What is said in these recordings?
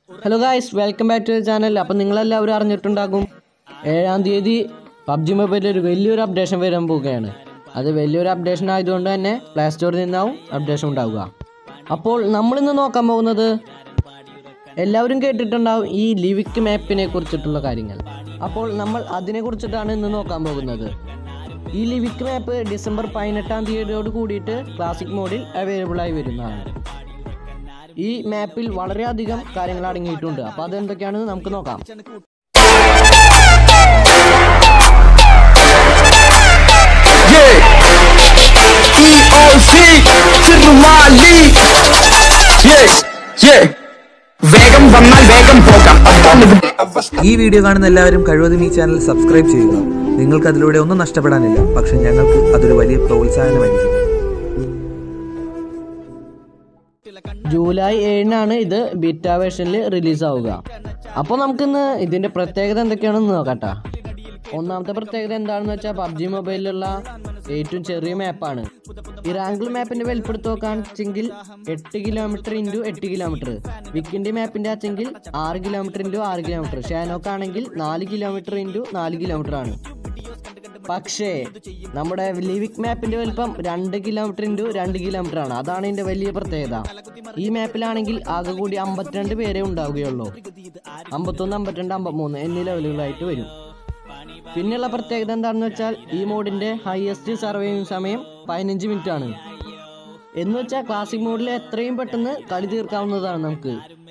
Hello guys welcome back to the channel അപ്പം നിങ്ങളെല്ലാവരും അറിഞ്ഞിട്ടുണ്ടാകും ഏഴാം തീയതി പബ്ജി മൊബൈലിൽ ഒരു വലിയൊരു അപ്ഡേഷൻ വരാൻ പോവുകയാണ് അത് വലിയൊരു അപ്ഡേഷൻ ആയതുകൊണ്ട് തന്നെ പ്ലേ സ്റ്റോറിൽ നിന്നാവും അപ്ഡേഷൻ ഉണ്ടാവുക അപ്പോൾ നമ്മളിന്ന് നോക്കാൻ പോകുന്നത് എല്ലാവരും കേട്ടിട്ടുണ്ടാവും ഈ ലിവിക് മാപ്പിനെ കുറിച്ചിട്ടുള്ള കാര്യങ്ങൾ അപ്പോൾ നമ്മൾ അതിനെ കുറിച്ചിട്ടാണ് ഇന്ന് നോക്കാൻ പോകുന്നത് ഈ ലിവിക് മാപ്പ് ഡിസംബർ പതിനെട്ടാം തീയതിയോട് കൂടിയിട്ട് ക്ലാസിക് മോഡിൽ അവൈലബിൾ ആയി വരുന്നതാണ് ഈ മാപ്പിൽ വളരെയധികം കാര്യങ്ങൾ അടങ്ങിയിട്ടുണ്ട് അപ്പോൾ അതെന്തൊക്കെയാണെന്ന് നമുക്ക് നോക്കാം Yeah. EOC തിരുമാലി Yeah. Yeah. വേഗം വന്നാൽ വേഗം പോകാം അതാണ് ഇവിടെ ഈ വീഡിയോ കാണുന്ന എല്ലാവരും കഴിവതും ഈ ചാനൽ സബ്സ്ക്രൈബ് ചെയ്യുക നിങ്ങൾക്ക് അതിലൂടെ ഒന്നും നഷ്ടപ്പെടാനില്ല പക്ഷെ ഞങ്ങൾക്ക് അതൊരു വലിയ പ്രോത്സാഹനമായിരിക്കും ജൂലൈ ഏഴിനാണ് ഇത് ബീറ്റ വേർഷനിൽ റിലീസ് ആവുക അപ്പോൾ നമുക്കിന്ന് ഇതിൻ്റെ പ്രത്യേകത എന്തൊക്കെയാണെന്ന് നോക്കട്ടെ ഒന്നാമത്തെ പ്രത്യേകത എന്താണെന്ന് വെച്ചാൽ പബ്ജി മൊബൈലിലുള്ള ഏറ്റവും ചെറിയ മാപ്പാണ് ഈ റാങ്കിൾ മാപ്പിന്റെ വലിപ്പെടുത്ത് നോക്കുകയാണെച്ചെങ്കിൽ എട്ട് കിലോമീറ്റർ ഇൻറ്റു എട്ട് കിലോമീറ്റർ വിക്കിന്റെ മാപ്പിന്റെ ആച്ചെങ്കിൽ ആറ് കിലോമീറ്റർ ഇൻറ്റു ആറ് കിലോമീറ്റർ ഷാനോക്ക് ആണെങ്കിൽ നാല് കിലോമീറ്റർ ഇൻറ്റു നാല് കിലോമീറ്റർ ആണ് പക്ഷേ നമ്മുടെ ലിവിക് മാപ്പിന്റെ വലിപ്പം രണ്ട് കിലോമീറ്റർ ഇൻറ്റു രണ്ട് കിലോമീറ്റർ ആണ് അതാണ് ഇതിന്റെ വലിയ പ്രത്യേകത ഈ മാപ്പിലാണെങ്കിൽ ആകെ കൂടി അമ്പത്തിരണ്ട് പേരെ ഉണ്ടാവുകയുള്ളൂ അമ്പത്തൊന്ന് അമ്പത്തിരണ്ട് അമ്പത്തിമൂന്ന് എന്നീ ലെവലുകളായിട്ട് വരും പിന്നെയുള്ള പ്രത്യേകത എന്താണെന്ന് വെച്ചാൽ ഈ മോഡിന്റെ ഹയസ്റ്റ് സർവൈവിംഗ് സമയം പതിനഞ്ച് മിനിറ്റ് ആണ് എന്ന് വെച്ചാൽ ക്ലാസിക് മോഡിൽ എത്രയും പെട്ടെന്ന് കളി തീർക്കാവുന്നതാണ് നമുക്ക്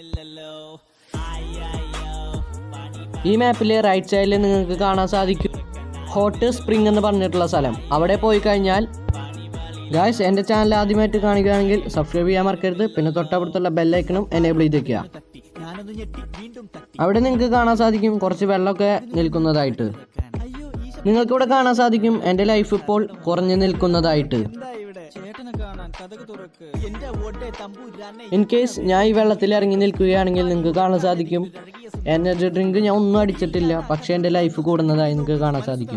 ഈ മാപ്പിലെ റൈറ്റ് സൈഡിൽ നിങ്ങൾക്ക് കാണാൻ സാധിക്കും ഹോട്ട് സ്പ്രിംഗ് എന്ന് പറഞ്ഞിട്ടുള്ള സ്ഥലം അവിടെ പോയി കഴിഞ്ഞാൽ ഗായ്സ് എൻ്റെ ചാനൽ ആദ്യമായിട്ട് കാണുകയാണെങ്കിൽ സബ്സ്ക്രൈബ് ചെയ്യാൻ മറക്കരുത് പിന്നെ തൊട്ടപ്പുറത്തുള്ള ബെല്ലൈക്കണും എനേബിൾ ചെയ്ത് വെക്കുക അവിടെ നിങ്ങൾക്ക് കാണാൻ സാധിക്കും കുറച്ച് വെള്ളമൊക്കെ നിൽക്കുന്നതായിട്ട് നിങ്ങൾക്കിവിടെ കാണാൻ സാധിക്കും എൻ്റെ ലൈഫ് ഇപ്പോൾ കുറഞ്ഞു നിൽക്കുന്നതായിട്ട് ഇൻ കേസ് ഞാൻ ഈ വെള്ളത്തിൽ ഇറങ്ങി നിൽക്കുകയാണെങ്കിൽ നിങ്ങൾക്ക് കാണാൻ സാധിക്കും എനർജി ഡ്രിങ്ക് ഞാൻ ഒന്നും അടിച്ചിട്ടില്ല പക്ഷെ എൻ്റെ ലൈഫ് കൂടുന്നതായി നിങ്ങൾക്ക് കാണാൻ സാധിക്കും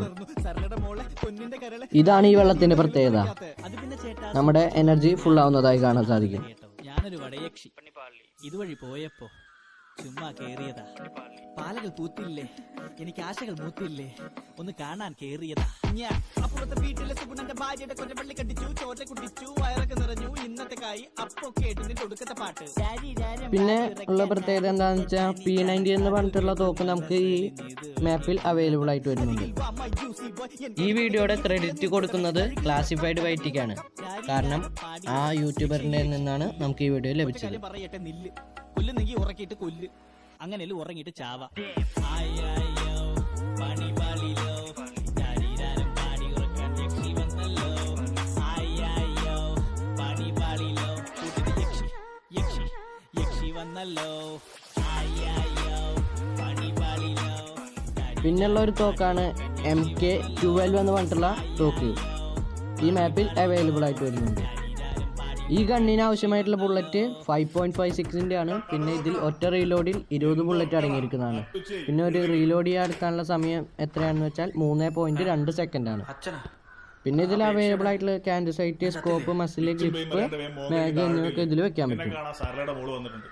ഇതാണ് ഈ വെള്ളത്തിന്റെ പ്രത്യേകത നമ്മുടെ എനർജി ഫുൾ ആവുന്നതായി കാണാൻ സാധിക്കും ഞാനൊരു വടയക്ഷി ഇതുവഴി പോയപ്പോ ചുമ്മാ കേറിയതാ പാലകൾ പൂത്തില്ലേ എനിക്ക് ആശകൾ മൂത്തില്ലേ ഒന്ന് കാണാൻ കേറിയതാ ഞാൻ അപ്പുറത്തെ വീട്ടിലെ സുഗുണന്റെ ഭാര്യയുടെ കൊച്ചപ്പള്ളി കണ്ടിച്ചു ചോറ്റ കുടിച്ചു വയറൊക്കെ നിറഞ്ഞു ഇന്നത്തെ കായി അപ്പൊ കേട്ടു നിന്റെ ഒടുക്കത്തെ പാട്ട് രാരി രാരം പിന്നെ ഉള്ള പ്രത്യേകത എന്താണെന്ന് വെച്ചാൽ പി നയൻറ്റി എന്ന് പറഞ്ഞിട്ടുള്ള തോക്ക് നമുക്ക് ഈ മാപ്പിൽ അവൈലബിൾ ആയിട്ട് വരുന്നുണ്ട് ഈ വീഡിയോയുടെ ക്രെഡിറ്റ് കൊടുക്കുന്നത് ക്ലാസിഫൈഡ് വൈറ്റിക്കാണ് കാരണം ആ യൂട്യൂബറിന്റെ നിന്നാണ് നമുക്ക് ഈ വീഡിയോ ലഭിച്ചത് പറയട്ടെ നില്ല് കൊല്ലുന്നെങ്കി ഉറക്കിയിട്ട് കൊല്ല് അങ്ങനെയല്ല ഉറങ്ങിയിട്ട് ചാവ ആയായോ പണിപാളിലോ ശരീരം പാടി ഉറക്കാൻ യക്ഷി വന്നല്ലോ ആയായോ പണിപാളിലോ കൂട്ടിന് യക്ഷി യക്ഷി യക്ഷി വന്നല്ലോ ആയായോ പണിപാളിലോ പിന്നെയുള്ള ഒരു തോക്കാണ് എം കെ ട്വൽവ് എന്ന് പറഞ്ഞിട്ടുള്ള തോക്ക് ഈ മാപ്പിൽ അവൈലബിൾ ആയിട്ട് വരുന്നുണ്ട് ഈ ഗണ്ണിന് ആവശ്യമായിട്ടുള്ള ബുള്ളറ്റ് ഫൈവ് പോയിന്റ് ഫൈവ് സിക്സിൻ്റെ ആണ് പിന്നെ ഇതിൽ ഒറ്റ റീലോഡിൽ ഇരുപത് ബുള്ളറ്റ് അടങ്ങിയിരിക്കുന്നതാണ് പിന്നെ ഒരു റീലോഡ് ചെയ്യാൻ എടുക്കാനുള്ള സമയം എത്രയാണെന്ന് വെച്ചാൽ മൂന്ന് പോയിന്റ് രണ്ട് സെക്കൻഡ് ആണ് പിന്നെ ഇതിൽ അവൈലബിൾ ആയിട്ടുള്ള canted sight scope muscle grip mag എന്നിവയൊക്കെ ഇതിൽ വെക്കാൻ പറ്റും കാണാൻ സാറിയുടെ മോള് വന്നിട്ടുണ്ട്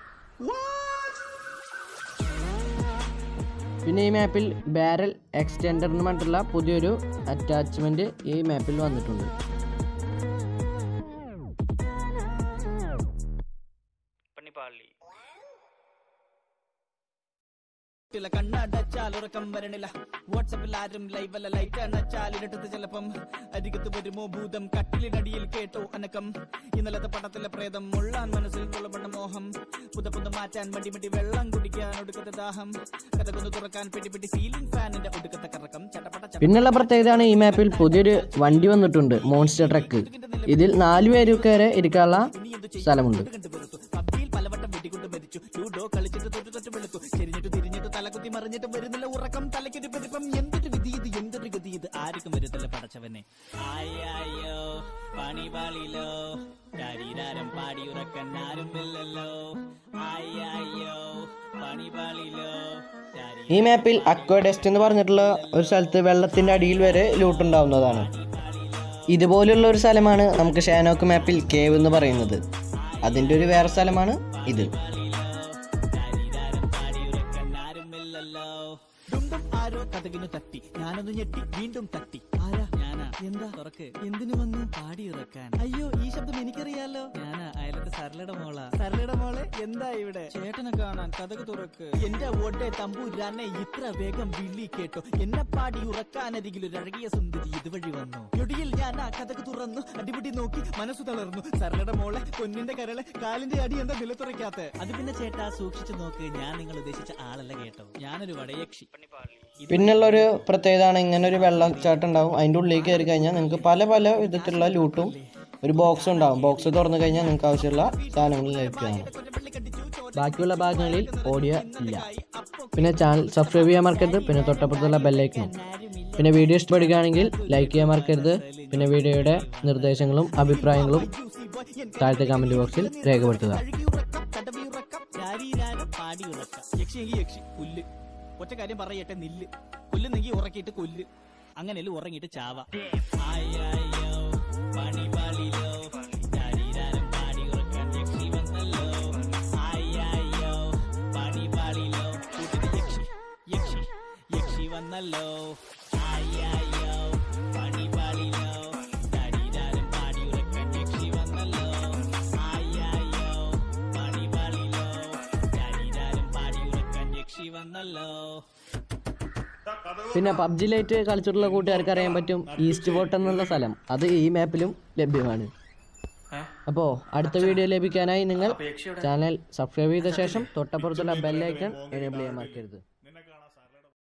പിന്നെ ഈ മാപ്പിൽ ബാരൽ എക്സ്റ്റെൻഡർ എന്ന് പറഞ്ഞിട്ടുള്ള പുതിയൊരു അറ്റാച്ച്മെന്റ് ഈ മാപ്പിൽ വന്നിട്ടുണ്ട് ില്ല കണ്ണടച്ചാൽ ഉറക്കം വരണില്ല വാട്സപ്പിൽ ആരും ലൈവ് അല്ല ലൈറ്റ് അണച്ചാൽ ഇരട്ടത്ത് ചിലപ്പം അരികത്ത് വരുമോ ഭൂതം കട്ടിലിനടിയിൽ കേട്ടോ അനക്കം ഇന്നലത്തെ പടത്തിലെ പ്രേതം മുള്ളാൻ മനസ്സിൽ തുള്ളപ്പെട്ട മോഹം പുത പുത മാറ്റാൻ മടി മടി വെള്ളം കുടിക്കാൻ ഒടുക്കത്തെ ദാഹം കഥകൊന്ന് തുറക്കാൻ പിടി പിടി സീലിംഗ് ഫാനിന്റെ ഒടുക്കത്തെ കറക്കം ചട്ടപ്പട്ട ചട്ട പിന്നുള്ള പ്രത്യേകതയാണ് ഈ മാപ്പിൽ പുതിയൊരു വണ്ടി വന്നിട്ടുണ്ട് മോൺസ്റ്റർ ട്രക്ക് ഇതിൽ നാല് പേർക്ക് വരെ ഇരിക്കാനുള്ള സ്ഥലമുണ്ട് കണ്ടുപിടുത്തു പബ്ജിയിൽ പലവട്ടം വെടികൊണ്ട് മരിച്ചു ലൂഡോ കളിച്ചിട്ട് തൊട്ട് തൊട്ട് വെളുത്തു ചെരിഞ്ഞിട്ട് തിരിഞ്ഞിട്ട് തലകുത്തി മറിഞ്ഞിട്ട് വരുന്നില്ല ഉറക്കം തലയ്ക്കൊരു പെരുപ്പം എന്തൊരു വിധി ഇത് എന്തൊരു ഗതി ഇത് ആർക്കും വരുത്തില്ല പടച്ചവനെ ആയായോ പണിപാളിലോ ശരീരം പാടി ഉറക്കാൻ ആരുമില്ലല്ലോ ആയായോ പണിപാളിലോ ശരീരം ഈ മാപ്പിൽ അക്വഡെസ്റ്റ് എന്ന് പറഞ്ഞിട്ടുള്ള ഒരു സ്ഥലത്ത് വെള്ളത്തിന്റെ അടിയിൽ വരെ ലൂട്ടുണ്ടാവുന്നതാണ് ഇതുപോലുള്ള ഒരു സ്ഥലമാണ് നമുക്ക് ഷാനോക്ക് മാപ്പിൽ കേവ് എന്ന് പറയുന്നത് അതിൻ്റെ ഒരു വേറെ സ്ഥലമാണ് ഇത് വീണ്ടും ആരോ കഥകിനു തട്ടി ഞാനൊന്ന് ഞെട്ടി വീണ്ടും തട്ടി ആരാ ഞാനാ എന്താ തുറക്ക് എന്തിനു വന്നു പാടി ഇറക്കാൻ അയ്യോ ഈ ശബ്ദം എനിക്കറിയാലോ ഞാനാ അയലത്തെ സരളയുടെ മോള സരളയുടെ മോളെ എന്താ ഇവിടെ ചേട്ടനെ കാണാൻ കഥക് തുറക്ക് എന്റെ ഓട്ടെ തമ്പൂരാനെ ഇത്ര വേഗം വിളി കേട്ടോ എന്നെ പാടി ഉറക്കാനരികിൽ ഒരു അഴകിയ സുന്ദരി ഇതുവഴി വന്നു ഞൊടിയിൽ ഞാൻ ആ കഥക് തുറന്നു അടിപിടി നോക്കി മനസ്സു തളർന്നു സരളയുടെ മോളെ പൊന്നിന്റെ കരളെ കാലിന്റെ അടി എന്താ നിലത്തുറയ്ക്കാത്ത അത് പിന്നെ ചേട്ടാ സൂക്ഷിച്ചു നോക്ക് ഞാൻ നിങ്ങൾ ഉദ്ദേശിച്ച ആളല്ല കേട്ടോ ഞാനൊരു വടയക്ഷി പിന്നുള്ള ഒരു പ്രത്യേകതയാണ് ഇങ്ങനെ ഒരു വെള്ളച്ചാട്ടം ഉണ്ടാവും അതിൻ്റെ ഉള്ളിലേക്ക് കയറി കഴിഞ്ഞാൽ നിങ്ങൾക്ക് പല പല വിധത്തിലുള്ള ലൂട്ടും ഒരു ബോക്സ് ഉണ്ടാവും ബോക്സ് തുറന്നു കഴിഞ്ഞാൽ നിങ്ങൾക്ക് ആവശ്യമുള്ള സാധനങ്ങൾ ലഭിക്കുന്നതാണ് ബാക്കിയുള്ള ഭാഗങ്ങളിൽ ഓഡിയോ ഇല്ല പിന്നെ ചാനൽ സബ്സ്ക്രൈബ് ചെയ്യാൻ മറക്കരുത് പിന്നെ തൊട്ടപ്പുറത്തുള്ള ബെല്ലൈക്കണം പിന്നെ വീഡിയോ ഇഷ്ടപ്പെടുകയാണെങ്കിൽ ലൈക്ക് ചെയ്യാൻ മറക്കരുത് പിന്നെ വീഡിയോയുടെ നിർദ്ദേശങ്ങളും അഭിപ്രായങ്ങളും താഴത്തെ കമൻറ്റ് ബോക്സിൽ രേഖപ്പെടുത്തുക അഴുകിയുറക്കം കടവിയുറക്കം ശാരീരാരം പാടിയുറക്കം യക്ഷിയെങ്കിൽ യക്ഷി പുല്ല് ഒറ്റ കാര്യം പറയട്ടെ നില്ല് കൊല്ലുന്നെങ്കിൽ ഉറക്കിയിട്ട് കൊല്ല് അങ്ങനെയല്ല ഉറങ്ങിയിട്ട് ചാവ ആയായോ പണിപാളിലോ ശാരീരാരം പാടിയുറക്കാൻ യക്ഷി വന്നല്ലോ ആയായോ പണിപാളിലോ കൂട്ടിന് യക്ഷി യക്ഷി യക്ഷി വന്നല്ലോ ആയായോ പണിപാളിലോ ശാരീരാരം പാടിയുറക്കാൻ യക്ഷി വന്നല്ലോ ആയായോ പണിപാളിലോ ശാരീരാരം പാടിയുറക്കാൻ യക്ഷി വന്നല്ലോ പിന്നെ പബ്ജിയിലായിട്ട് കളിച്ചിട്ടുള്ള കൂട്ടുകാർക്ക് അറിയാൻ പറ്റും ഈസ്റ്റ് ബോട്ട് എന്നുള്ള സ്ഥലം അത് ഈ മാപ്പിലും ലഭ്യമാണ് അപ്പോൾ അടുത്ത വീഡിയോ ലഭിക്കാനായി നിങ്ങൾ ചാനൽ സബ്സ്ക്രൈബ് ചെയ്ത ശേഷം തൊട്ടപ്പുറത്തുള്ള ബെല്ലൈക്കൺ എനേബിൾ ചെയ്യാൻ മറക്കരുത്